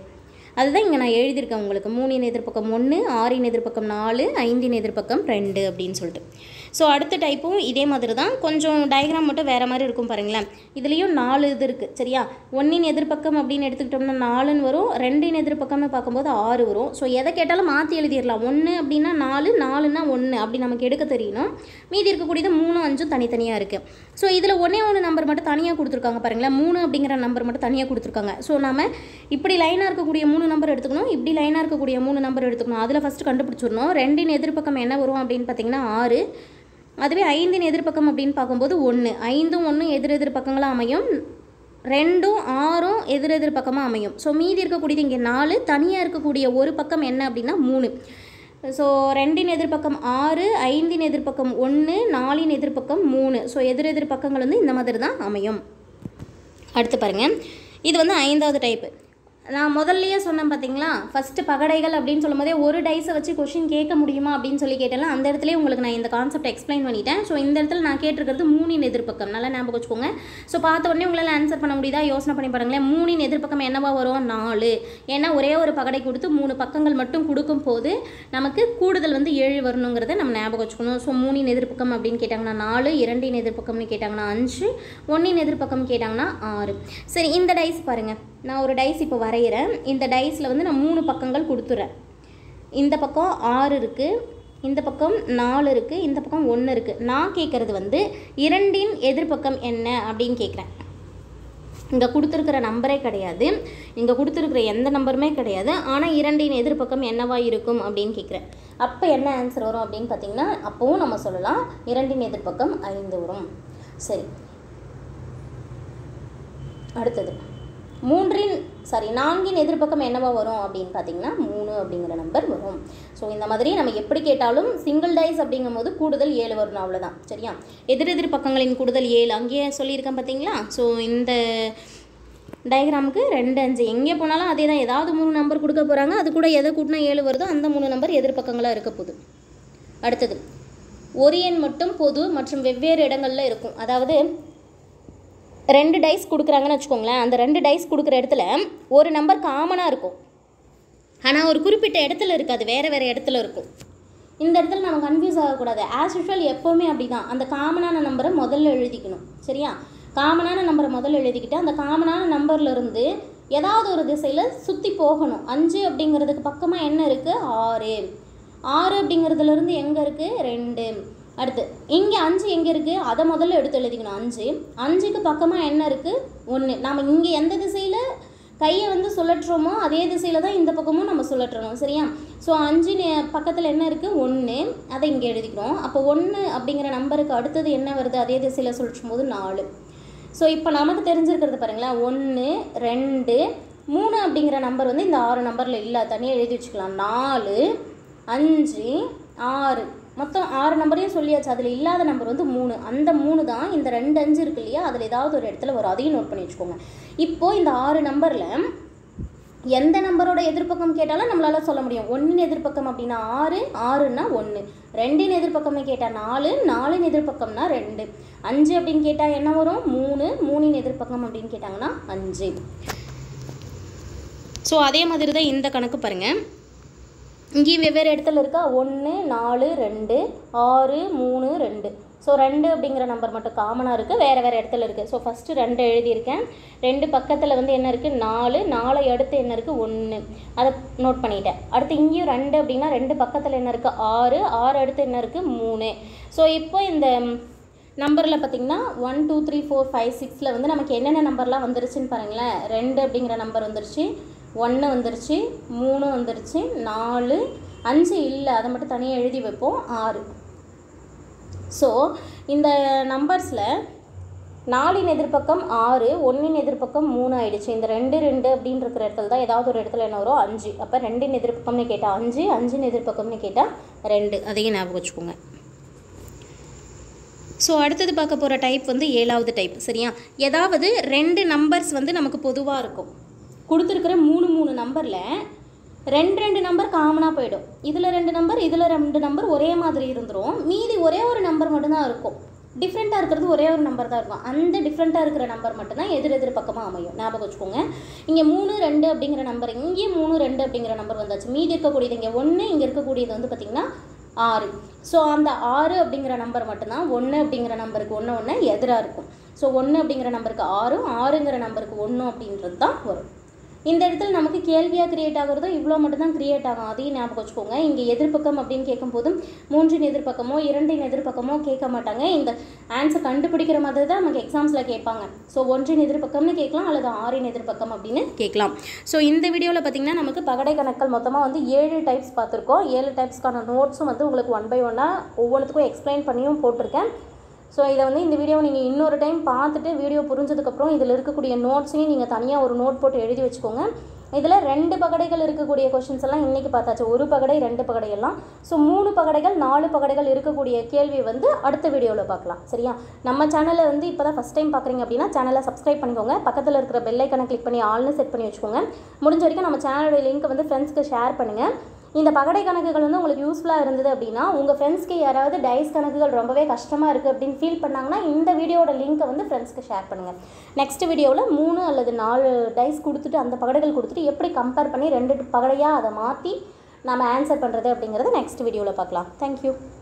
அதுதான் இங்கே நான் எழுதியிருக்கேன் உங்களுக்கு மூணின் எதிர்ப்பக்கம் ஒன்று ஆறின் எதிர்ப்பக்கம் நாலு ஐந்தின் எதிர்ப்பக்கம் ரெண்டு அப்படின்னு சொல்லிட்டு ஸோ அடுத்த டைப்பும் இதே மாதிரி தான் கொஞ்சம் டயக்ராம் மட்டும் வேறு மாதிரி இருக்கும் பாருங்களேன் இதுலேயும் நாலு இது இருக்குது சரியா ஒன்றின் எதிர்ப்பக்கம் அப்படின்னு எடுத்துக்கிட்டோம்னா நாலுன்னு வரும் ரெண்டின் எதிர்ப்பக்கம்னு பார்க்கும்போது ஆறு வரும் ஸோ எதை கேட்டாலும் மாற்றி எழுதிடலாம் ஒன்று அப்படின்னா நாலு நாலுன்னா ஒன்று அப்படி நமக்கு எடுக்க தெரியணும் மீதி இருக்கக்கூடியது மூணு அஞ்சும் தனித்தனியாக இருக்குது ஸோ இதில் ஒன்றே ஒன்று நம்பர் மட்டும் தனியாக கொடுத்துருக்காங்க பாருங்களேன் மூணு அப்படிங்கிற நம்பர் மட்டும் தனியாக கொடுத்துருக்காங்க ஸோ நம்ம இப்படி லைனாக இருக்கக்கூடிய மூணு நம்பர் எடுத்துக்கணும் இப்படி லைனாக இருக்கக்கூடிய மூணு நம்பர் எடுத்துக்கணும் அதில் ஃபஸ்ட்டு கண்டுபிடிச்சிடணும் ரெண்டின் எதிர்ப்பக்கம் என்ன வரும் அப்படின்னு பார்த்தீங்கன்னா ஆறு அதுவே ஐந்தின் எதிர்ப்பக்கம் அப்படின்னு பார்க்கும்போது ஒன்று ஐந்தும் ஒன்றும் எதிர் எதிர் பக்கங்களாக அமையும் ரெண்டும் ஆறும் எதிர் எதிர் பக்கமாக அமையும் ஸோ மீதி இருக்கக்கூடியது இங்கே நாலு தனியாக இருக்கக்கூடிய ஒரு பக்கம் என்ன அப்படின்னா மூணு ஸோ ரெண்டின் எதிர்ப்பக்கம் ஆறு ஐந்தின் எதிர்ப்பக்கம் ஒன்று நாலின் எதிர்ப்பக்கம் மூணு ஸோ எதிர் எதிர் பக்கங்கள் வந்து இந்த மாதிரி தான் அமையும் அடுத்து பாருங்கள் இது வந்து ஐந்தாவது டைப்பு நான் முதல்லயே சொன்னேன் பார்த்தீங்களா ஃபஸ்ட்டு பகடைகள் அப்படின்னு சொல்லும்போதே ஒரு டைஸை வச்சு கொஷின் கேட்க முடியுமா அப்படின்னு சொல்லி கேட்டேன்ல அந்த இடத்துல உங்களுக்கு நான் இந்த கான்செப்ட் எக்ஸ்பிளைன் பண்ணிட்டேன் ஸோ இந்த இடத்துல நான் கேட்டிருக்கிறது மூணின் எதிர்ப்பக்கம் நல்லா ஞாபகம் வச்சுக்கோங்க ஸோ பார்த்த உடனே உங்களால் ஆன்சர் பண்ண முடியுதா யோசனை பண்ணி பாருங்களேன் மூணின் எதிர்ப்பக்கம் என்னவா வரும் நாலு ஏன்னா ஒரே ஒரு பகடை கொடுத்து மூணு பக்கங்கள் மட்டும் கொடுக்கும் போது நமக்கு கூடுதல் வந்து ஏழு வரணுங்கிறத நம்ம ஞாபகம் வச்சுக்கணும் ஸோ மூணின் எதிர்ப்பக்கம் அப்படின்னு கேட்டாங்கன்னா நாலு இரண்டின் எதிர்ப்பக்கம்னு கேட்டாங்கன்னா அஞ்சு ஒன்றின் எதிர்ப்பக்கம் கேட்டாங்கன்னா ஆறு சரி இந்த டைஸ் பாருங்கள் நான் ஒரு டைஸ் இப்போ வரைகிறேன் இந்த டைஸில் வந்து நான் மூணு பக்கங்கள் கொடுத்துட்றேன் இந்த பக்கம் ஆறு இருக்குது இந்த பக்கம் நாலு இருக்குது இந்த பக்கம் ஒன்று இருக்குது நான் கேட்குறது வந்து இரண்டின் எதிர்ப்பக்கம் என்ன அப்படின்னு கேட்குறேன் இங்கே கொடுத்துருக்கிற நம்பரே கிடையாது இங்கே கொடுத்துருக்கிற எந்த நம்பருமே கிடையாது ஆனால் இரண்டின் எதிர்ப்பக்கம் என்னவா இருக்கும் அப்படின்னு கேட்குறேன் அப்போ என்ன ஆன்சர் வரும் அப்படின்னு பார்த்தீங்கன்னா அப்போவும் நம்ம சொல்லலாம் இரண்டின் எதிர்ப்பக்கம் ஐந்து வரும் சரி அடுத்தது மூன்றின் சாரி நான்கின் எதிர்ப்பக்கம் என்னவா வரும் அப்படின்னு பார்த்தீங்கன்னா மூணு அப்படிங்கிற நம்பர் வரும் ஸோ இந்த மாதிரி நம்ம எப்படி கேட்டாலும் சிங்கிள் டைஸ் அப்படிங்கும் போது கூடுதல் ஏழு வரும் அவ்வளோதான் சரியா எதிரெதிர் பக்கங்களின் கூடுதல் ஏழு அங்கேயே சொல்லியிருக்கேன் பார்த்தீங்களா ஸோ இந்த டயக்ராமுக்கு ரெண்டு அஞ்சு எங்கே போனாலும் அதே தான் ஏதாவது மூணு நம்பர் கொடுக்க போகிறாங்க அது கூட எதை கூட்டினா ஏழு வருதோ அந்த மூணு நம்பர் எதிர்ப்பக்கங்களாக இருக்க போகுது அடுத்தது ஒரு எண் மட்டும் பொது மற்றும் வெவ்வேறு இடங்களில் இருக்கும் அதாவது ரெண்டு டைஸ் கொடுக்குறாங்கன்னு வச்சுக்கோங்களேன் அந்த ரெண்டு டைஸ் கொடுக்குற இடத்துல ஒரு நம்பர் காமனாக இருக்கும் ஆனால் ஒரு குறிப்பிட்ட இடத்துல இருக்காது வேறு வேறு இடத்துல இருக்கும் இந்த இடத்துல நம்ம கன்ஃபியூஸ் ஆகக்கூடாது ஆஸ் யூஷுவல் எப்போவுமே அப்படி தான் அந்த காமனான நம்பரை முதல்ல எழுதிக்கணும் சரியா காமனான நம்பரை முதல்ல எழுதிக்கிட்டு அந்த காமனான நம்பர்ல இருந்து ஏதாவது ஒரு திசையில் சுற்றி போகணும் அஞ்சு அப்படிங்கிறதுக்கு பக்கமாக என்ன இருக்குது ஆறு ஆறு அப்படிங்கிறதுலேருந்து எங்கே இருக்குது ரெண்டு அடுத்து இங்கே அஞ்சு எங்கே இருக்குது அதை முதல்ல எடுத்து எழுதிக்கணும் அஞ்சு அஞ்சுக்கு பக்கமாக என்ன இருக்குது ஒன்று நம்ம இங்கே எந்த திசையில் கையை வந்து சுழற்றுறோமோ அதே திசையில் தான் இந்த பக்கமும் நம்ம சுழற்றணும் சரியா ஸோ அஞ்சு பக்கத்தில் என்ன இருக்குது ஒன்று அதை இங்கே எழுதிக்கிறோம் அப்போ ஒன்று அப்படிங்கிற நம்பருக்கு அடுத்தது என்ன வருது அதே திசையில் சுழற்றும் போது நாலு ஸோ இப்போ நமக்கு தெரிஞ்சிருக்கிறது பாருங்களேன் ஒன்று ரெண்டு மூணு அப்படிங்கிற நம்பர் வந்து இந்த ஆறு நம்பரில் இல்லை தனியாக எழுதி வச்சுக்கலாம் நாலு அஞ்சு ஆறு மொத்தம் ஆறு நம்பரையும் சொல்லியாச்சு அதில் இல்லாத நம்பர் வந்து மூணு அந்த மூணு தான் இந்த ரெண்டு அஞ்சு இருக்கு இல்லையா அதில் ஏதாவது ஒரு இடத்துல வரும் அதையும் நோட் பண்ணி வச்சுக்கோங்க இப்போது இந்த ஆறு நம்பரில் எந்த நம்பரோட எதிர்ப்பக்கம் கேட்டாலும் நம்மளால சொல்ல முடியும் ஒன்றின் எதிர்ப்பக்கம் அப்படின்னா ஆறு ஆறுன்னா ஒன்று ரெண்டின் எதிர்ப்பக்கமே கேட்டால் நாலு நாலின் எதிர்ப்பக்கம்னா ரெண்டு அஞ்சு அப்படின்னு கேட்டால் என்ன வரும் மூணு மூணின் எதிர்ப்பக்கம் அப்படின்னு கேட்டாங்கன்னா அஞ்சு ஸோ அதே மாதிரி தான் இந்த கணக்கு பாருங்கள் இங்கேயும் வெவ்வேறு இடத்துல இருக்கா ஒன்று நாலு ரெண்டு ஆறு மூணு ரெண்டு ஸோ ரெண்டு அப்படிங்கிற நம்பர் மட்டும் காமனாக இருக்குது வேறு வேறு இடத்துல இருக்குது ஸோ ஃபஸ்ட்டு ரெண்டு எழுதியிருக்கேன் ரெண்டு பக்கத்தில் வந்து என்ன இருக்குது நாலு நாலை அடுத்து என்ன இருக்குது ஒன்று அதை நோட் பண்ணிட்டேன் அடுத்து இங்கேயும் ரெண்டு அப்படின்னா ரெண்டு பக்கத்தில் என்ன இருக்குது ஆறு ஆறு அடுத்து என்ன இருக்குது மூணு ஸோ இப்போ இந்த நம்பரில் பார்த்தீங்கன்னா one two three four five சிக்ஸில் வந்து நமக்கு என்னென்ன நம்பர்லாம் வந்துருச்சுன்னு பாருங்களேன் ரெண்டு அப்படிங்கிற நம்பர் வந்துருச்சு ஒன்று வந்துருச்சு மூணு வந்துருச்சு நாலு அஞ்சு இல்லை அதை மட்டும் தனியாக எழுதி வைப்போம் ஆறு ஸோ இந்த நம்பர்ஸில் நாலின் எதிர்ப்பக்கம் ஆறு ஒன்றின் எதிர்ப்பக்கம் மூணு ஆயிடுச்சு இந்த ரெண்டு ரெண்டு அப்படின்னு இருக்கிற இடத்துல தான் ஏதாவது ஒரு இடத்துல என்ன வரும் அஞ்சு அப்போ ரெண்டின் எதிர்ப்பக்கம்னு கேட்டால் அஞ்சு அஞ்சின் எதிர்ப்பக்கம்னு கேட்டால் ரெண்டு அதையும் ஞாபகம் வச்சுக்கோங்க ஸோ அடுத்தது பார்க்க போகிற டைப் வந்து ஏழாவது டைப் சரியா ஏதாவது ரெண்டு நம்பர்ஸ் வந்து நமக்கு பொதுவாக இருக்கும் கொடுத்துருக்கிற மூணு மூணு நம்பரில் ரெண்டு ரெண்டு நம்பர் காமனாக போயிடும் இதில் ரெண்டு நம்பர் இதில் ரெண்டு நம்பர் ஒரே மாதிரி இருந்துரும் மீதி ஒரே ஒரு நம்பர் மட்டும்தான் இருக்கும் டிஃப்ரெண்ட்டாக இருக்கிறது ஒரே ஒரு நம்பர் தான் இருக்கும் அந்த டிஃப்ரெண்ட்டாக இருக்கிற நம்பர் மட்டும்தான் எதிர் எதிர் பக்கமாக அமையும் ஞாபகம் வச்சுக்கோங்க இங்கே மூணு ரெண்டு அப்படிங்கிற நம்பர் இங்கே மூணு ரெண்டு அப்படிங்கிற நம்பர் வந்தாச்சு மீதி இருக்கக்கூடியது இங்கே ஒன்று இங்கே இருக்கக்கூடியது வந்து பார்த்திங்கன்னா ஆறு ஸோ அந்த ஆறு அப்படிங்கிற நம்பர் மட்டும்தான் ஒன்று அப்படிங்கிற நம்பருக்கு ஒன்று ஒன்று எதிராக இருக்கும் ஸோ ஒன்று அப்படிங்கிற நம்பருக்கு ஆறும் ஆறுங்கிற நம்பருக்கு ஒன்று அப்படின்றது தான் வரும் இந்த இடத்துல நமக்கு கேள்வியாக கிரியேட் ஆகுறதோ இவ்வளோ மட்டும்தான் கிரியேட் ஆகும் அதையும் ஞாபகம் வச்சுக்கோங்க இங்கே எதிர்ப்பக்கம் அப்படின்னு கேட்கும்போது மூன்றின் எதிர்ப்பக்கமோ இரண்டின் எதிர்ப்பக்கமோ கேட்க மாட்டாங்க இந்த ஆன்சர் கண்டுபிடிக்கிற மாதிரி தான் நமக்கு எக்ஸாம்ஸில் கேட்பாங்க ஸோ ஒன்றின் எதிர்ப்பக்கம்னு கேட்கலாம் அல்லது ஆறின் எதிர்ப்பக்கம் அப்படின்னு கேட்கலாம் ஸோ இந்த வீடியோவில் பார்த்தீங்கன்னா நமக்கு பகடை கணக்கள் மொத்தமாக வந்து ஏழு டைப்ஸ் பார்த்துருக்கோம் ஏழு டைப்ஸ்க்கான நோட்ஸும் வந்து உங்களுக்கு ஒன் பை ஒன்னாக ஒவ்வொன்றுத்துக்கும் எக்ஸ்பிளைன் பண்ணியும் போட்டிருக்கேன் ஸோ இதை வந்து இந்த வீடியோவை நீங்கள் இன்னொரு டைம் பார்த்துட்டு வீடியோ புரிஞ்சதுக்கப்புறம் இதில் இருக்கக்கூடிய நோட்ஸையும் நீங்கள் தனியாக ஒரு நோட் போட்டு எழுதி வச்சுக்கோங்க இதில் ரெண்டு பகடைகள் இருக்கக்கூடிய கொஷின்ஸ் எல்லாம் இன்றைக்கி பார்த்தாச்சு ஒரு பகடை ரெண்டு பகடை எல்லாம் ஸோ மூணு பகடைகள் நாலு பகடைகள் இருக்கக்கூடிய கேள்வி வந்து அடுத்த வீடியோவில் பார்க்கலாம் சரியா நம்ம சேனலை வந்து இப்போ தான் ஃபஸ்ட் டைம் பார்க்குறீங்க அப்படின்னா சேனலை சப்ஸ்கிரைப் பண்ணிக்கோங்க பக்கத்தில் இருக்கிற பெல் ஐக்கனை கிளிக் பண்ணி ஆல்னு செட் பண்ணி வச்சுக்கோங்க முடிஞ்ச வரைக்கும் நம்ம சேனலோட லிங்க் வந்து ஃப்ரெண்ட்ஸ்க்கு ஷேர் பண்ணுங்கள் இந்த பகடை கணக்குகள் வந்து உங்களுக்கு யூஸ்ஃபுல்லாக இருந்தது அப்படின்னா உங்கள் ஃப்ரெண்ட்ஸ்க்கு யாராவது டைஸ் கணக்குகள் ரொம்பவே கஷ்டமாக இருக்குது அப்படின்னு ஃபீல் பண்ணாங்கன்னா இந்த வீடியோட லிங்க்கை வந்து ஃப்ரெண்ட்ஸ்க்கு ஷேர் பண்ணுங்கள் நெக்ஸ்ட் வீடியோவில் மூணு அல்லது நாலு டைஸ் கொடுத்துட்டு அந்த பகடைகள் கொடுத்துட்டு எப்படி கம்பேர் பண்ணி ரெண்டு பகடையாக அதை மாற்றி நம்ம ஆன்சர் பண்ணுறது அப்படிங்கிறத நெக்ஸ்ட் வீடியோவில் பார்க்கலாம் தேங்க்யூ